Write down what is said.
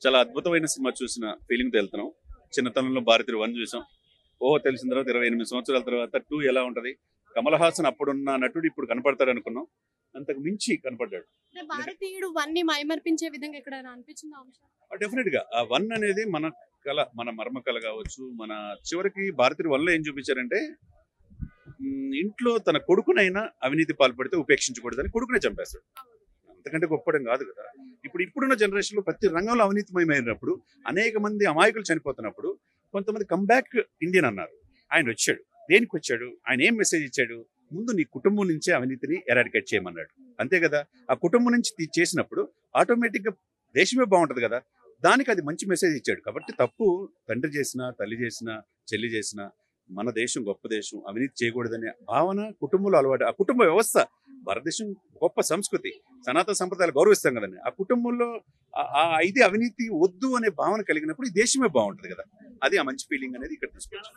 చాలా అద్భుతమైన సినిమా చూసిన ఫీలింగ్తో వెళ్తున్నాం చిన్నతనంలో భారతీయ వన్ చూసాం ఓహో తెలిసిన తర్వాత ఇరవై ఎనిమిది సంవత్సరాల తర్వాత టూ ఎలా ఉంటది కమల్ హాసన్ అప్పుడున్న నటుడు ఇప్పుడు కనపడతాడు అనుకున్నాం అంతకు మించి కనపడ్డాడు అంటే భారతీయుడు వన్ని మైమర్పించే విధంగా ఇక్కడ అనిపించింది అంశం డెఫినెట్ గా ఆ వన్ అనేది మన కళ మన మర్మ కళ కావచ్చు మన చివరికి భారతీయ వన్లో ఏం చూపించారంటే ఉమ్, ఇంట్లో తన కొడుకునైనా అవినీతి పాల్పడితే ఉపేక్షించకూడదని కొడుకునే చంపేస్తాడు అంతకంటే గొప్పడం కాదు కదా ఇప్పుడు ఇప్పుడున్న జనరేషన్ లో ప్రతి రంగంలో అవినీతిమయమైనప్పుడు అనేక మంది అమాయకులు చనిపోతున్నప్పుడు కొంతమంది కంబ్యాక్ ఇండియన్ అన్నారు ఆయన వచ్చాడు దేనికి వచ్చాడు ఆయన ఏం మెసేజ్ ఇచ్చాడు ముందు నీ కుటుంబం నుంచే అవినీతిని ఎరాడికేట్ చేయమన్నాడు అంతే కదా ఆ కుటుంబం నుంచి తీ- చేసినప్పుడు ఆటోమేటిక్ గా దేశమే బాగుంటది కదా దానికి అది మంచి మెసేజ్ ఇచ్చాడు కాబట్టి తప్పు తండ్రి చేసిన తల్లి చేసిన చెల్లి చేసిన మన దేశం గొప్ప దేశం అవినీతి చేయకూడదనే భావన కుటుంబంలో అలవాటు ఆ కుటుంబ వ్యవస్థ భారతదేశం గొప్ప సంస్కృతి సనాతన సంప్రదాయాలు గౌరవిస్తాం కదండి ఆ కుటుంబంలో ఆ- ఆ ఇది అవినీతి వద్దు అనే భావన కలిగినప్పుడు ఈ దేశమే బాగుంటది కదా అది ఆ మంచి ఫీలింగ్ అనేది ఇక్కడ తీసుకొచ్చాం